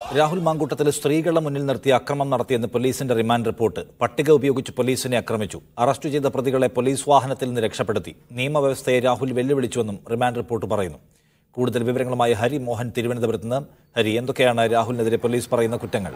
രാഹുൽ മാങ്കൂട്ടത്തിൽ സ്ത്രീകളുടെ മുന്നിൽ നിർത്തി അക്രമം നടത്തിയെന്ന് പോലീസിന്റെ റിമാൻഡ് റിപ്പോർട്ട് പട്ടിക ഉപയോഗിച്ച് പോലീസിനെ ആക്രമിച്ചു അറസ്റ്റ് ചെയ്ത പ്രതികളെ പോലീസ് വാഹനത്തിൽ നിന്ന് രക്ഷപ്പെടുത്തി നിയമവ്യവസ്ഥയെ രാഹുൽ വെല്ലുവിളിച്ചുവെന്നും റിമാൻഡ് റിപ്പോർട്ട് പറയുന്നു കൂടുതൽ വിവരങ്ങളുമായി ഹരി മോഹൻ തിരുവനന്തപുരത്ത് നിന്ന് ഹരി എന്തൊക്കെയാണ് രാഹുലിനെതിരെ പോലീസ് പറയുന്ന കുറ്റങ്ങൾ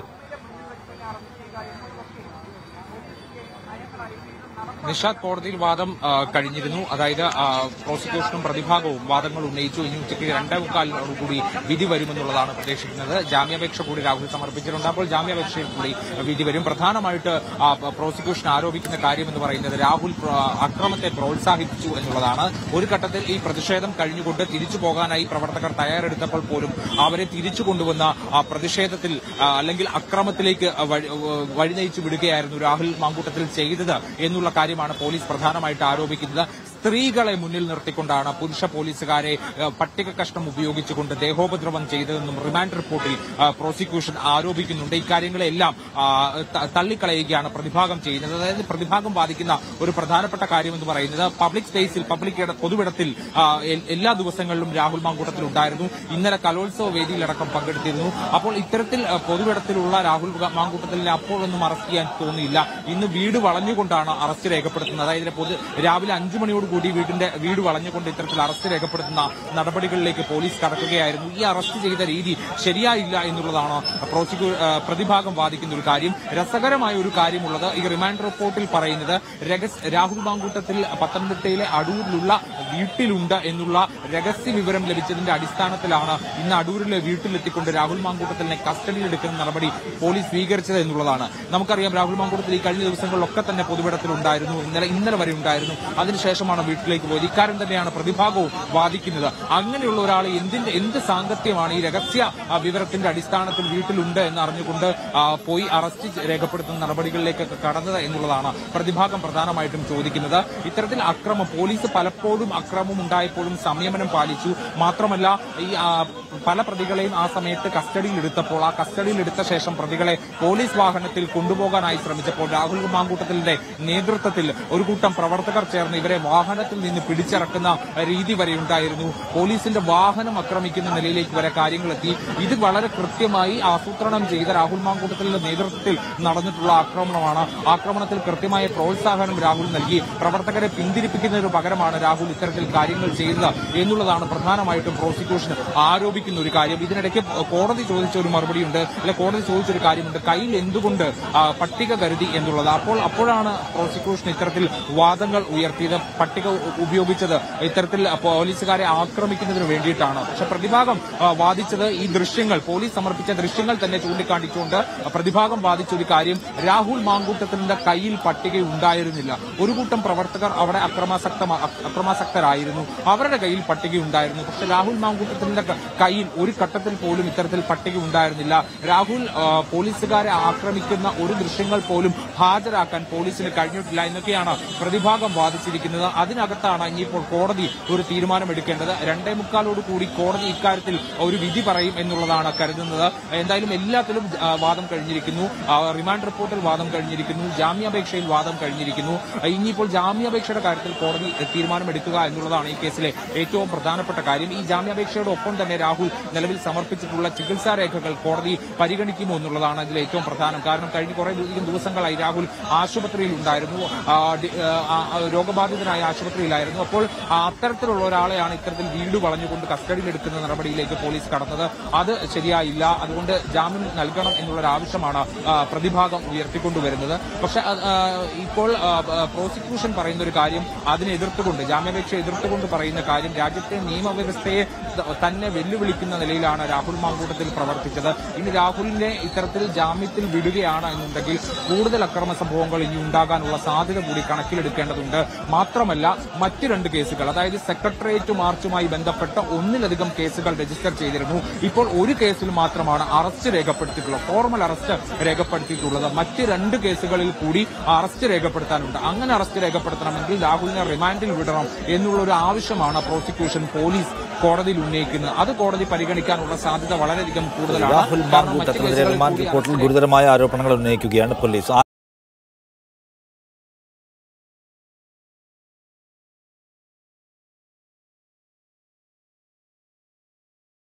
നിഷാദ് കോടതിയിൽ വാദം ആ, കഴിഞ്ഞിരുന്നു അതായത് ആ, പ്രോസിക്യൂഷനും പ്രതിഭാഗവും വാദങ്ങൾ ഉന്നയിച്ചു ഇനി ഉച്ചയ്ക്ക് രണ്ടേ മുക്കാലിനോടുകൂടി വിധി വരുമെന്നുള്ളതാണ് പ്രതീക്ഷിക്കുന്നത് ജാമ്യാപേക്ഷ കൂടി രാഹുൽ സമർപ്പിച്ചിട്ടുണ്ട് അപ്പോൾ ജാമ്യാപേക്ഷയിൽ കൂടി വിധി വരും പ്രധാനമായിട്ട് ആ, പ്രോസിക്യൂഷൻ ആരോപിക്കുന്ന കാര്യം എന്ന് പറയുന്നത് രാഹുൽ പ്ര- അക്രമത്തെ പ്രോത്സാഹിപ്പിച്ചു എന്നുള്ളതാണ് ഒരു ഘട്ടത്തിൽ ഈ പ്രതിഷേധം കഴിഞ്ഞുകൊണ്ട് തിരിച്ചു പോകാനായി പ്രവർത്തകർ തയ്യാറെടുത്തപ്പോൾ പോലും അവരെ തിരിച്ചു കൊണ്ടുവന്ന ആ പ്രതിഷേധത്തിൽ ആ, അല്ലെങ്കിൽ അക്രമത്തിലേക്ക് വഴി വഴിനയിച്ചു വിടുകയായിരുന്നു രാഹുൽ മാങ്കൂട്ടത്തിൽ ചെയ്തത് എന്നുള്ള കാര്യമാണ് പോലീസ് പ്രധാനമായിട്ട് ആരോപിക്കുന്നത് സ്ത്രീകളെ മുന്നിൽ നിർത്തിക്കൊണ്ടാണ് പുരുഷ പോലീസുകാരെ ആ, പട്ടിക കഷ്ണം ഉപയോഗിച്ചുകൊണ്ട് ദേഹോപദ്രവം ചെയ്തതെന്നും റിമാൻഡ് റിപ്പോർട്ടിൽ ആ, പ്രോസിക്യൂഷൻ ആരോപിക്കുന്നുണ്ട് ഇക്കാര്യങ്ങളെല്ലാം ആ, ത- തള്ളിക്കളയുകയാണ് പ്രതിഭാഗം ചെയ്യുന്നത് അതായത് പ്രതിഭാഗം വാദിക്കുന്ന ഒരു പ്രധാനപ്പെട്ട കാര്യം എന്ന് പറയുന്നത് പബ്ലിക് സ്പേസിൽ പബ്ലിക് ഇട- പൊതുവിടത്തിൽ ആ, എൽ- എല്ലാ ദിവസങ്ങളിലും രാഹുൽ മാങ്കൂട്ടത്തിൽ ഉണ്ടായിരുന്നു ഇന്നലെ കലോത്സവ വേദിയിലടക്കം പങ്കെടുത്തിരുന്നു അപ്പോൾ ഇത്തരത്തിൽ ആ, പൊതുവിടത്തിലുള്ള രാഹുൽ ഗ- മാങ്കൂട്ടത്തിലിനെ അപ്പോഴൊന്നും അറസ്റ്റ് ചെയ്യാൻ തോന്നിയില്ല ഇന്ന് വീട് വളഞ്ഞുകൊണ്ടാണ് അറസ്റ്റ് രേഖപ്പെടുത്തുന്നത് അതായത് പൊതു രാവിലെ അഞ്ചു മണിയോടുകൂടി വീടിന്റെ വീട് വളഞ്ഞുകൊണ്ട് ഇത്തരത്തിൽ അറസ്റ്റ് രേഖപ്പെടുത്തുന്ന നടപടികളിലേക്ക് പോലീസ് കടക്കുകയായിരുന്നു ഈ അറസ്റ്റ് ചെയ്ത രീതി ശരിയായില്ല എന്നുള്ളതാണ് പ്രോസിക്യൂ ആ, പ്രതിഭാഗം വാദിക്കുന്ന ഒരു കാര്യം രസകരമായ ഒരു കാര്യമുള്ളത് ഈ റിമാൻഡ് റിപ്പോർട്ടിൽ പറയുന്നത് രഹസ്- രാഹുൽ മാങ്കൂട്ടത്തിൽ പത്തനംതിട്ടയിലെ അടൂരിലുള്ള വീട്ടിലുണ്ട് എന്നുള്ള രഹസ്യ വിവരം ലഭിച്ചതിന്റെ അടിസ്ഥാനത്തിലാണ് ഇന്ന് അടൂരിലെ വീട്ടിലെത്തിക്കൊണ്ട് രാഹുൽ മാങ്കൂട്ടത്തിനെ കസ്റ്റഡിയിലെടുക്കുന്ന നടപടി പോലീസ് സ്വീകരിച്ചത് എന്നുള്ളതാണ് നമുക്കറിയാം രാഹുൽ മാങ്കൂട്ടത്തിൽ ഈ കഴിഞ്ഞ ദിവസങ്ങളിലൊക്കെ തന്നെ പൊതുവിടത്തിലുണ്ടായിരുന്നു ഇന്നലെ ഇന്നലെ വരെ ഉണ്ടായിരുന്നു അതിനുശേഷമാണ് വീട്ടിലേക്ക് പോയത് ഇക്കാര്യം തന്നെയാണ് പ്രതിഭാഗവും വാദിക്കുന്നത് അങ്ങനെയുള്ള ഒരാൾ എന്തിന്റെ എന്ത് സാങ്കത്യമാണ് ഈ രഹസ്യ ആ, വിവരത്തിന്റെ അടിസ്ഥാനത്തിൽ വീട്ടിലുണ്ട് എന്ന് അറിഞ്ഞുകൊണ്ട് ആ, പോയി അറസ്റ്റ് ചെ- രേഖപ്പെടുത്തുന്ന നടപടികളിലേക്കൊക്കെ കടന്നത് എന്നുള്ളതാണ് പ്രതിഭാഗം പ്രധാനമായിട്ടും ചോദിക്കുന്നത് ഇത്തരത്തിൽ അക്രമം പോലീസ് പലപ്പോഴും അക്രമം ഉണ്ടായപ്പോഴും സംയമനം പാലിച്ചു മാത്രമല്ല ഈ ആ, പല പ്രതികളെയും ആ സമയത്ത് കസ്റ്റഡിയിൽ എടുത്തപ്പോൾ ആ കസ്റ്റഡിയിൽ എടുത്ത ശേഷം പ്രതികളെ പോലീസ് വാഹനത്തിൽ കൊണ്ടുപോകാനായി ശ്രമിച്ചപ്പോൾ രാഹുൽ മാങ്കൂട്ടത്തിന്റെ നേതൃത്വത്തിൽ ഒരു കൂട്ടം പ്രവർത്തകർ ചേർന്ന് ഇവരെ വാഹനത്തിൽ നിന്ന് പിടിച്ചിറക്കുന്ന രീതി വരെ ഉണ്ടായിരുന്നു പോലീസിന്റെ വാഹനം ആക്രമിക്കുന്ന നിലയിലേക്ക് വരെ കാര്യങ്ങളെത്തി ഇത് വളരെ കൃത്യമായി ആസൂത്രണം ചെയ്ത രാഹുൽ മാങ്കൂട്ടത്തിന്റെ നേതൃത്വത്തിൽ നടന്നിട്ടുള്ള ആക്രമണമാണ് ആക്രമണത്തിൽ കൃത്യമായ പ്രോത്സാഹനം രാഹുൽ നൽകി പ്രവർത്തകരെ പിന്തിരിപ്പിക്കുന്നതിന് പകരമാണ് രാഹുൽ ഇത്തരത്തിൽ കാര്യങ്ങൾ ചെയ്തത് എന്നുള്ളതാണ് പ്രധാനമായിട്ടും പ്രോസിക്യൂഷൻ ആരോപിക്കുന്ന ഒരു കാര്യം ഇതിനിടയ്ക്ക് കോടതി ചോദിച്ച ഒരു മറുപടിയുണ്ട് അല്ലെ കോടതി ചോദിച്ച ഒരു കാര്യമുണ്ട് കയ്യിൽ എന്തുകൊണ്ട് ആ, പട്ടിക കരുതി എന്നുള്ളത് അപ്പോൾ അപ്പോഴാണ് പ്രോസിക്യൂഷൻ ഇത്തരത്തിൽ വാദങ്ങൾ ഉയർത്തിയത് പട്ടിക ഉ- ഉപയോഗിച്ചത് ഇത്തരത്തിൽ പോലീസുകാരെ ആക്രമിക്കുന്നതിന് വേണ്ടിയിട്ടാണ് പക്ഷെ പ്രതിഭാഗം ആ, വാദിച്ചത് ഈ ദൃശ്യങ്ങൾ പോലീസ് സമർപ്പിച്ച ദൃശ്യങ്ങൾ തന്നെ ചൂണ്ടിക്കാണിച്ചുകൊണ്ട് പ്രതിഭാഗം വാദിച്ച ഒരു കാര്യം രാഹുൽ മാങ്കൂട്ടത്തിന്റെ കയ്യിൽ പട്ടിക ഉണ്ടായിരുന്നില്ല ഒരു കൂട്ടം പ്രവർത്തകർ അവിടെ അക്രമാസക്ത അക്രമാസക്തരായിരുന്നു അവരുടെ കയ്യിൽ പട്ടിക ഉണ്ടായിരുന്നു പക്ഷെ രാഹുൽ മാങ്കൂട്ടത്തിന്റെ ക- കയ്യിൽ ഒരു ഘട്ടത്തിൽ പോലും ഇത്തരത്തിൽ പട്ടിക ഉണ്ടായിരുന്നില്ല രാഹുൽ ആ, പോലീസുകാരെ ആക്രമിക്കുന്ന ഒരു ദൃശ്യങ്ങൾ പോലും ഹാജരാക്കാൻ പോലീസിന് കഴിഞ്ഞിട്ടില്ല എന്നൊക്കെയാണ് പ്രതിഭാഗം വാദിച്ചിരിക്കുന്നത് അതിനകത്താണ് ഇനിയിപ്പോൾ കോടതി ഒരു തീരുമാനമെടുക്കേണ്ടത് രണ്ടേ മുക്കാലോട് കൂടി കോടതി ഇക്കാര്യത്തിൽ ഒരു വിധി പറയും എന്നുള്ളതാണ് കരുതുന്നത് എന്തായാലും എല്ലാത്തിലും ആ, വാദം കഴിഞ്ഞിരിക്കുന്നു ആ, റിമാൻഡ് റിപ്പോർട്ടിൽ വാദം കഴിഞ്ഞിരിക്കുന്നു ജാമ്യാപേക്ഷയിൽ വാദം കഴിഞ്ഞിരിക്കുന്നു ആ, ഇനിയിപ്പോൾ ജാമ്യാപേക്ഷയുടെ കാര്യത്തിൽ കോടതി തീരുമാനമെടുക്കുക എന്നുള്ളതാണ് ഈ കേസിലെ ഏറ്റവും പ്രധാനപ്പെട്ട കാര്യം ഈ ജാമ്യാപേക്ഷയുടെ ഒപ്പം തന്നെ രാഹുൽ നിലവിൽ സമർപ്പിച്ചിട്ടുള്ള ചികിത്സാ രേഖകൾ കോടതി പരിഗണിക്കുമോ എന്നുള്ളതാണ് ഇതിൽ ഏറ്റവും പ്രധാനം കാരണം കഴിഞ്ഞ കുറെ അധികം ദിവസങ്ങളായി രാഹുൽ ആശുപത്രിയിൽ ഉണ്ടായിരുന്നു ആ, ഡി- ആ, ആ, രോഗബാധിതനായ ആശുപത്രിയിലായിരുന്നു അപ്പോൾ ആ, അത്തരത്തിലുള്ള ഒരാളെയാണ് ഇത്തരത്തിൽ വീട് വളഞ്ഞുകൊണ്ട് കസ്റ്റഡിയിലെടുക്കുന്ന നടപടിയിലേക്ക് പോലീസ് കടന്നത് അത് ശരിയായില്ല അതുകൊണ്ട് ജാമ്യം നൽകണം എന്നുള്ളൊരു ആവശ്യമാണ് ആ, പ്രതിഭാഗം ഉയർത്തിക്കൊണ്ടുവരുന്നത് പക്ഷെ ആ, ആ, ഇപ്പോൾ ആ, ആ, പ്രോസിക്യൂഷൻ പറയുന്ന ഒരു കാര്യം അതിനെ എതിർത്തുകൊണ്ട് ജാമ്യാപേക്ഷ എതിർത്തുകൊണ്ട് പറയുന്ന കാര്യം രാജ്യത്തെ നിയമവ്യവസ്ഥയെ ത- തന്നെ വെല്ലുവിളിക്കുന്ന നിലയിലാണ് രാഹുൽ മാങ്കൂട്ടത്തിൽ പ്രവർത്തിച്ചത് ഇനി രാഹുലിനെ ഇത്തരത്തിൽ ജാമ്യത്തിൽ വിടുകയാണ് എന്നുണ്ടെങ്കിൽ കൂടുതൽ അക്രമ സംഭവങ്ങൾ ഇനി ഉണ്ടാകാനുള്ള സാധ്യത കൂടി കണക്കിലെടുക്കേണ്ടതുണ്ട് മാത്രമല്ല മറ്റ് രണ്ട് കേസുകൾ അതായത് സെക്രട്ടേറിയറ്റ് മാർച്ചുമായി ബന്ധപ്പെട്ട ഒന്നിലധികം കേസുകൾ രജിസ്റ്റർ ചെയ്തിരുന്നു ഇപ്പോൾ ഒരു കേസിൽ മാത്രമാണ് അറസ്റ്റ് രേഖപ്പെടുത്തിയിട്ടുള്ളത് ഫോർമൽ അറസ്റ്റ് രേഖപ്പെടുത്തിയിട്ടുള്ളത് മറ്റ് രണ്ട് കേസുകളിൽ കൂടി അറസ്റ്റ് രേഖപ്പെടുത്താനുണ്ട് അങ്ങനെ അറസ്റ്റ് രേഖപ്പെടുത്തണമെങ്കിൽ രാഹുലിനെ റിമാൻഡിൽ വിടണം എന്നുള്ള ഒരു ആവശ്യമാണ് പ്രോസിക്യൂഷൻ പോലീസ് കോടതിയിൽ ഉന്നയിക്കുന്നത് അത് കോടതി പരിഗണിക്കാനുള്ള സാധ്യത വളരെയധികം കൂടുതലാണ് രാഹുൽ കാരണം മറ്റ് മാങ്കൂട്ടത്തിനെതിരെ കേസുകളിൽ റിമാൻഡ് കൂടി റിപ്പോർട്ടിൽ അറസ്റ്റ് ഗുരുതരമായ ആരോപണങ്ങൾ ഉന്നയിക്കുകയാണ് പോലീസ്